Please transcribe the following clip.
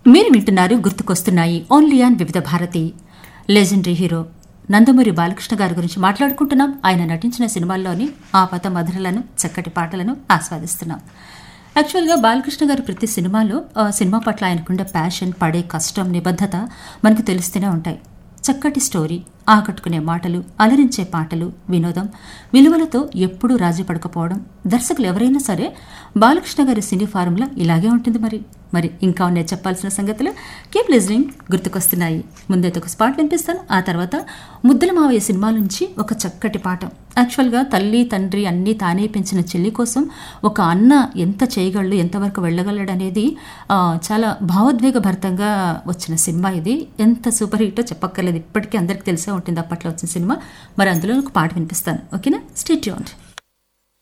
మీరు వింటున్నారు గుర్తుకొస్తున్నాయి only on Vividh Bharati legendary hero Nandamuri Balakrishna గారి గురించి మాట్లాడుకుంటున్నాం ఆయన నటించిన సినిమాల్లోని ఆపత మధురలను చక్కటి పాటలను ఆస్వాదిస్తున్నాం యాక్చువల్గా బాలకృష్ణ గారి ప్రతి సినిమాలో ఆ, సినిమా పట్ల ఆయనకుండే ప్యాషన్ పడే కష్టం నిబద్ధత మనకు తెలుస్తూనే ఉంటాయి చక్కటి స్టోరీ ఆకట్టుకునే మాటలు అలరించే పాటలు వినోదం విలువలతో ఎప్పుడూ రాజీ పడకపోవడం దర్శకులు ఎవరైనా సరే బాలకృష్ణ గారి సినీ ఫారంలో ఇలాగే ఉంటుంది మరి మరి ఇంకా ఉన్నాయి చెప్పాల్సిన సంగతులు కీప్ లిజనింగ్ గుర్తుకొస్తున్నాయి ముందైతే ఒక స్పాట్ వినిపిస్తాను ఆ తర్వాత ముద్దుల మావయ్య సినిమా నుంచి ఒక చక్కటి పాట యాక్చువల్గా తల్లి తండ్రి అన్నీ తానే పెంచిన చెల్లి కోసం ఒక అన్న ఎంత చేయగలడు ఎంతవరకు వెళ్ళగలడు అనేది ఆ, చాలా భావోద్వేగభరితంగా వచ్చిన సినిమా ఇది ఎంత సూపర్ హిట్టో చెప్పక్కర్లేదు ఇప్పటికీ అందరికీ తెలిసే ఉంటుంది అప్పట్లో వచ్చిన సినిమా మరి అందులో ఒక పాట వినిపిస్తాను ఓకేనా స్టేట్ యూన్